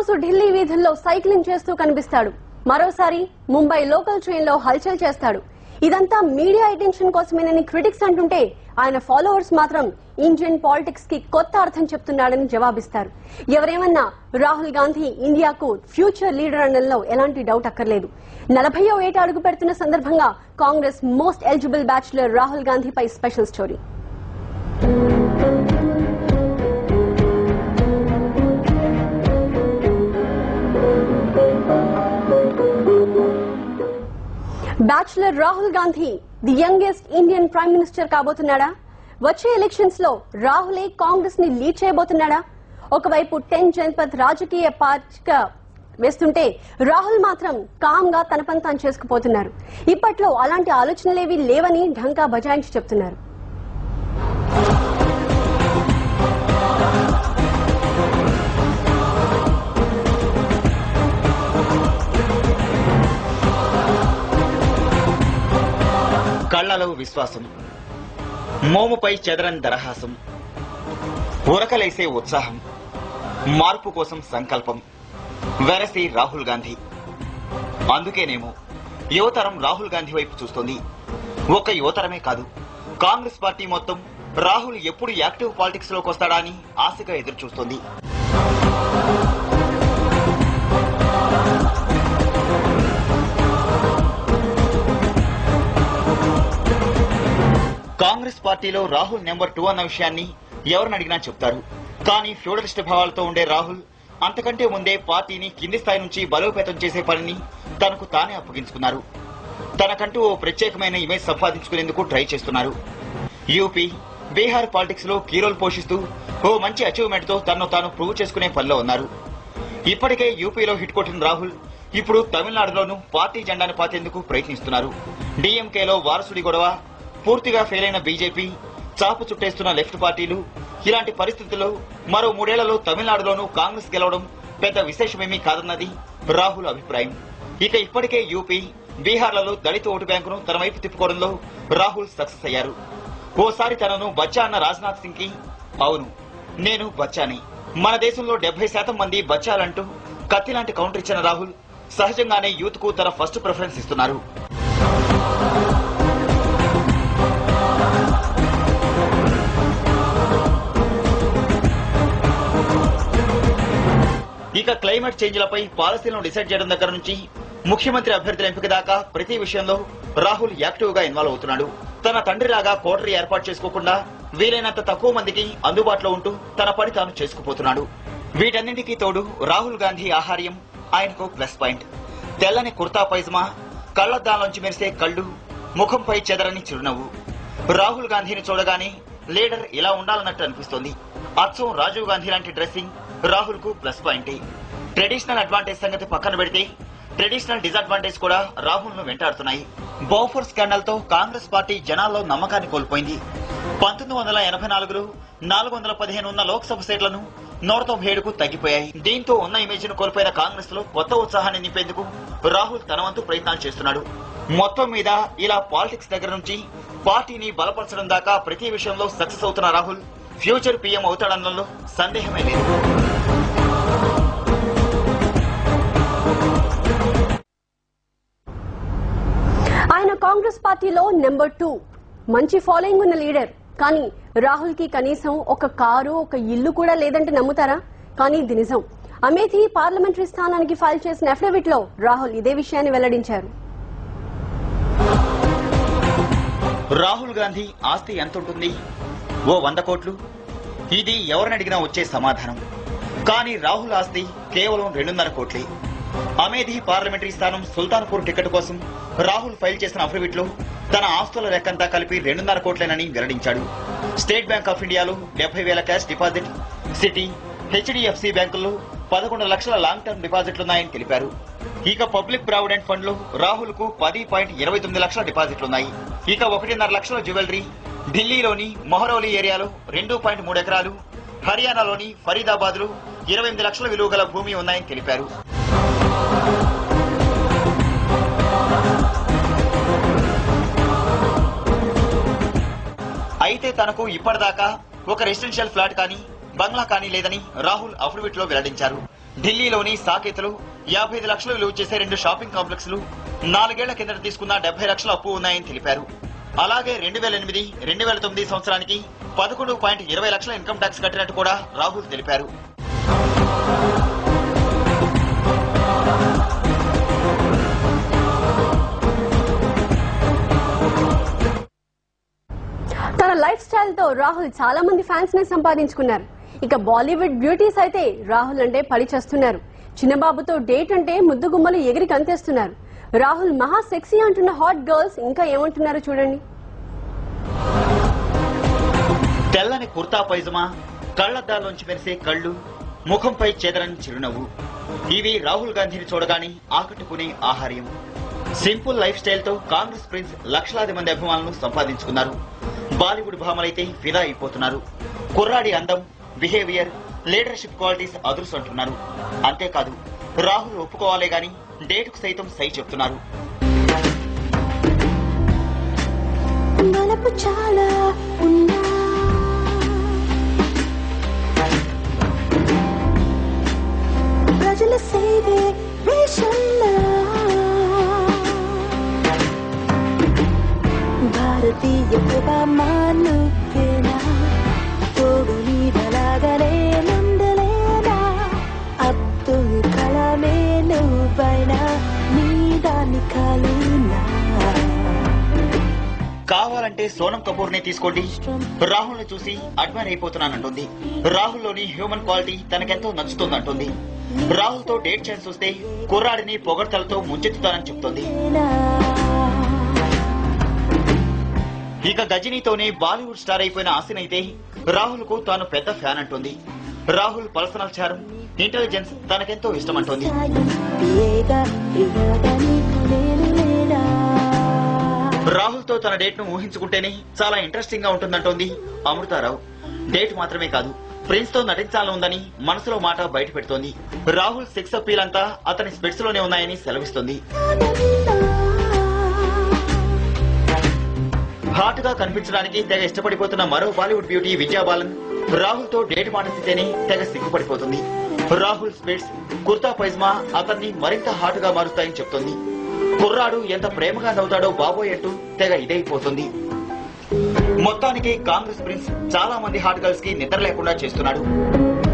రోజు ఢిల్లీ వీధుల్లో సైక్లింగ్ చేస్తూ కనిపిస్తాడు మరోసారి ముంబై లోకల్ ట్రైన్ లో హల్చల్ చేస్తాడు ఇదంతా మీడియా అటెన్షన్ కోసమేనని క్రిటిక్స్ అంటుంటే ఆయన ఫాలోవర్స్ మాత్రం ఇండియన్ పాలిటిక్స్ కి కొత్త అర్థం చెప్తున్నాడని జవాబిస్తారు ఎవరేమన్నా రాహుల్ గాంధీ ఇండియాకు ఫ్యూచర్ లీడర్ అనడంలో ఎలాంటి డౌట్ అక్కర్లేదు నలభైయో ఏట అడుగు పెడుతున్న సందర్భంగా Congress most eligible bachelor Rahul గాంధీపై special story bachelor Rahul Gandhi the youngest Indian prime minister కాబోతున్నాడా వచ్చే ఎలక్షన్స్ లో రాహులే కాంగ్రెస్ ని లీడ్ చేయబోతున్నాడా ఒకవైపు టెన్ జన్పథ్ రాజకీయ పార్టీగా వేస్తుంటే రాహుల్ మాత్రం కామ్ గా తన పని తాను చేసుకుపోతున్నారు ఇప్పట్లో అలాంటి ఆలోచనలేవి లేవని ఢంకా బజాయించి చెప్తున్నారు కళ్లలో విశ్వాసం మోముపై చెదరని దరహాసం ఉరకలేసే ఉత్సాహం మార్పు కోసం సంకల్పం వెరసి రాహుల్ గాంధీ అందుకేనేమో యువతరం రాహుల్ గాంధీ వైపు చూస్తోంది ఒక యువతరమే కాదు కాంగ్రెస్ పార్టీ మొత్తం రాహుల్ ఎప్పుడు యాక్టివ్ పాలిటిక్స్ లోకి వస్తాడా అని ఆశగా ఎదురు చూస్తోంది కాంగ్రెస్ పార్టీలో రాహుల్ నెంబర్ టూ అన్న విషయాన్ని ఎవరిని అడిగినా చెప్తారు కానీ ఫ్యూడలిస్ట్ భావాలతో ఉండే రాహుల్ అంతకంటే ముందే పార్టీని కింది స్థాయి నుంచి బలోపేతం చేసే పనిని తనకు తానే అప్పగించుకున్నారు తనకంటూ ఓ ప్రత్యేకమైన ఇమేజ్ సంపాదించుకునేందుకు ట్రై చేస్తున్నారు యూపీ బీహార్ పాలిటిక్స్ లో కీ రోల్ పోషిస్తూ ఓ మంచి అచీవ్మెంట్ తో తనను తాను ప్రూవ్ చేసుకునే పనిలో ఉన్నారు ఇప్పటికే యూపీలో హిట్ కొట్టిన రాహుల్ ఇప్పుడు తమిళనాడులోనూ పార్టీ జెండాను పాతేందుకు ప్రయత్నిస్తున్నారు డీఎంకేలో వారసుడి గొడవ పూర్తిగా ఫెయిల్ అయిన బీజేపీ చాపు చుట్టేస్తున్న లెఫ్ట్ పార్టీలు ఇలాంటి పరిస్థితుల్లో మరో మూడేళ్లలో తమిళనాడులోనూ కాంగ్రెస్ గెలవడం పెద్ద విశేషమేమీ కాదన్నది రాహుల్ అభిప్రాయం ఇక ఇప్పటికే యూపీ బీహార్లలో దళిత ఓటు బ్యాంకును తన వైపు తిప్పుకోవడంలో రాహుల్ సక్సెస్ అయ్యారు ఓసారి తనను బచ్చా అన్న రాజ్నాథ్ సింగ్ కి అవును నేను బచ్చాని మన దేశంలో డెబ్బై శాతం మంది బచ్చాలంటూ కత్తి లాంటి కౌంటర్ ఇచ్చిన రాహుల్ సహజంగానే యూత్ కు తన ఫస్ట్ ప్రిఫరెన్స్ ఇస్తున్నారు ఇక క్లైమేట్ చేంజ్లపై పాలసీలను డిసైడ్ చేయడం దగ్గర నుంచి ముఖ్యమంత్రి అభ్యర్థుల ఎంపిక దాకా ప్రతి విషయంలో రాహుల్ యాక్టివ్ గా ఇన్వాల్వ్ అవుతున్నాడు తన తండ్రిలాగా కోటరీ ఏర్పాటు చేసుకోకుండా వీలైనంత తక్కువ మందికి అందుబాటులో ఉంటూ తన పని తాను చేసుకుపోతున్నాడు వీటన్నింటికీ తోడు రాహుల్ గాంధీ ఆహార్యం ఆయనకు ప్లస్ పాయింట్ తెల్లని కుర్తా పైజమా కళ్లద్దాల్లోంచి మెరిసే కళ్ళు ముఖంపై చెదరని చిరునవ్వు రాహుల్ గాంధీని చూడగానే లీడర్ ఇలా ఉండాలన్నట్టు అనిపిస్తోంది అచ్చం రాజీవ్ గాంధీ లాంటి డ్రెస్సింగ్ రాహుల్ కు ప్లస్ పాయింటే ట్రెడిషనల్ అడ్వాంటేజ్ సంగతి పక్కన పెడితే ట్రెడిషనల్ డిసడ్వాంటేజ్ కూడా రాహుల్ ను వెంటాడుతున్నాయి బౌఫర్ స్కాండల్ తో కాంగ్రెస్ పార్టీ జనాల్లో నమ్మకాన్ని కోల్పోయింది పంతొమ్మిది వందల ఎనభై నాలుగులో నాలుగు వందల పదిహేను ఉన్న లోక్సభ సీట్లను నూట తొంభై ఏడుకు తగ్గిపోయాయి దీంతో ఉన్న ఇమేజ్ ను కోల్పోయిన కాంగ్రెస్ లో కొత్త ఉత్సాహాన్ని నింపేందుకు రాహుల్ తన వంతు ప్రయత్నాలు చేస్తున్నాడు మొత్తం మీద ఇలా పాలిటిక్స్ దగ్గర నుంచి పార్టీని బలపరచడం దాకా ప్రతి విషయంలో సక్సెస్ అవుతున్న రాహుల్ ఫ్యూచర్ పీఎం అవుతాడనడంలో సందేహమే లేదు ఆయన కాంగ్రెస్ పార్టీలో నెంబర్ టూ మంచి ఫాలోయింగ్ ఉన్న లీడర్ కానీ రాహుల్ కి కనీసం ఒక కారు ఒక ఇల్లు కూడా లేదంటే నమ్ముతారా కానీ ఇది నిజం అమేథీ పార్లమెంటరీ స్థానానికి ఫైల్ చేసిన అఫిడవిట్ లో రాహుల్ ఇదే విషయాన్ని వెల్లడించారు రాహుల్ గాంధీ ఆస్తి ఎంత ఉంటుంది ఓ వంద కోట్లు ఇది ఎవరిని అడిగినా వచ్చే సమాధానం కానీ రాహుల్ ఆస్తి కేవలం రెండున్నర కోట్లే అమేధి పార్లమెంటరీ స్థానం సుల్తాన్పూర్ టికెట్ కోసం రాహుల్ ఫైల్ చేసిన అఫిడవిట్ లో తన ఆస్తుల లెక్కంతా కలిపి రెండున్నర కోట్లేనని వెల్లడించాడు స్టేట్ బ్యాంక్ ఆఫ్ ఇండియాలో డెబ్బై వేల క్యాష్ డిపాజిట్ సిటీ హెచ్డిఎఫ్సి బ్యాంకుల్లో పదకొండు లక్షల లాంగ్ టర్మ్ డిపాజిట్లున్నాయని తెలిపారు ఇక పబ్లిక్ ప్రావిడెంట్ ఫండ్ లో రాహుల్ కు పది పాయింట్ ఇరవై తొమ్మిది లక్షల డిపాజిట్లున్నాయి ఇక ఒకటిన్నర లక్షల జ్యువెలరీ ఢిల్లీలోని మొహరౌలి ఏరియాలో రెండు పాయింట్ మూడు ఎకరాలు హర్యానాలోని ఫరీదాబాద్ లో ఇరవై ఎనిమిది లక్షల విలువ గల భూమి ఉన్నాయని తెలిపారు అయితే తనకు ఇప్పటిదాకా ఒక రెసిడెన్షియల్ ఫ్లాట్ కానీ బంగ్లా కానీ లేదని రాహుల్ అఫిడవిట్ లో వెల్లడించారు ఢిల్లీలోని సాకేతలో యాభై ఐదు లక్షలు విలువ చేసే రెండు షాపింగ్ కాంప్లెక్స్లు నాలుగేళ్ల కిందట తీసుకున్న డెబ్బై లక్షల అప్పు ఉన్నాయని తెలిపారు అలాగే రెండు వేల ఎనిమిది రెండు వేల తొమ్మిది సంవత్సరానికి పదకొండు పాయింట్ ఇరవై లక్షల ఇన్కమ్ ట్యాక్స్ కట్టినట్టు కూడా రాహుల్ తెలిపారు తన లైఫ్ స్టైల్ తో రాహుల్ చాలా మంది ఫ్యాన్స్ ని సంపాదించుకున్నారు ఇక బాలీవుడ్ బ్యూటీస్ అయితే రాహుల్ అంటే పడి చేస్తున్నారు చిన్నబాబుతో డేట్ అంటే ముద్దు గుమ్మలు ఎగిరి కంతేస్తున్నారు రాహుల్ మహా సెక్సీ అంటున్న హాట్ గర్ల్స్ ఇంకా ఏమంటున్నారో చూడండి తెల్లని కుర్తా పైజమా కళ్లద్దాల్లోంచి మెరిసే కళ్ళు ముఖంపై చెదరని చిరునవ్వు ఇవి రాహుల్ గాంధీని చూడగానే ఆకట్టుకునే ఆహార్యం సింపుల్ లైఫ్ స్టైల్ తో కాంగ్రెస్ ప్రిన్స్ లక్షలాది మంది అభిమానులను సంపాదించుకున్నారు బాలీవుడ్ భామలైతే ఫిదా అయిపోతున్నారు కుర్రాడి అందం బిహేవియర్ లీడర్షిప్ క్వాలిటీస్ అదుర్స్ అంటున్నారు అంతేకాదు రాహుల్ ఒప్పుకోవాలే గాని డేటుకు సైతం సై చెప్తున్నారు మనపు చాలా ఉన్నా ప్రజల సేవే వేషంలా భారతీయ మానుకేనా తోడు నీడలాగనే నందలేనా అబ్దుల్ కలామే నువ్వైనా నీ దాన్ని కాలేనా కావాలంటే సోనం కపూర్ ని తీసుకోండి రాహుల్ ని చూసి అడ్మైర్ అయిపోతున్నానంటుంది రాహుల్ లోని హ్యూమన్ క్వాలిటీ తనకెంతో నచ్చుతుందంటుంది రాహుల్ తో డేట్ ఛాన్స్ వస్తే కుర్రాడిని పొగడ్తలతో ముంచెత్తుతానని చెప్తోంది ఇక గజనీతోనే బాలీవుడ్ స్టార్ అయిపోయిన ఆసిన్ అయితే రాహుల్ కు తాను పెద్ద ఫ్యాన్ అంటుంది రాహుల్ పర్సనల్ చారం ఇంటెలిజెన్స్ తనకెంతో ఇష్టమంటోంది ప్రియేగా ప్రియాగా నీకు నేను లేనా రాహుల్ తో తన డేట్ ను ఊహించుకుంటేనే చాలా ఇంట్రెస్టింగ్ గా ఉంటుందంటోంది అమృతారావు డేట్ మాత్రమే కాదు ప్రిన్స్ తో నటించాలనుందని మనసులో మాట బయట పెడుతోంది రాహుల్ సెక్స్ అప్పీల్ అంతా అతని స్పెట్స్ లోనే ఉన్నాయని సెలవిస్తుంది హాట్ గా కనిపించడానికి తెగ ఇష్టపడిపోతున్న మరో బాలీవుడ్ బ్యూటీ విద్యా బాలన్ రాహుల్ తో డేట్ మానేసితేనే తెగ సిగ్గుపడిపోతుంది రాహుల్ స్పెట్స్ కుర్తా పైజ్మా అతన్ని మరింత హాట్ గా మారుస్తాయని చెప్తోంది కుర్రాడు ఎంత ప్రేమగా నవ్వుతాడో బాబోయ్ అంటూ తెగ ఇదైపోతుంది మొత్తానికి కాంగ్రెస్ ప్రిన్స్ చాలా మంది హాట్ గర్ల్స్ కి నిద్ర లేకుండా చేస్తున్నాడు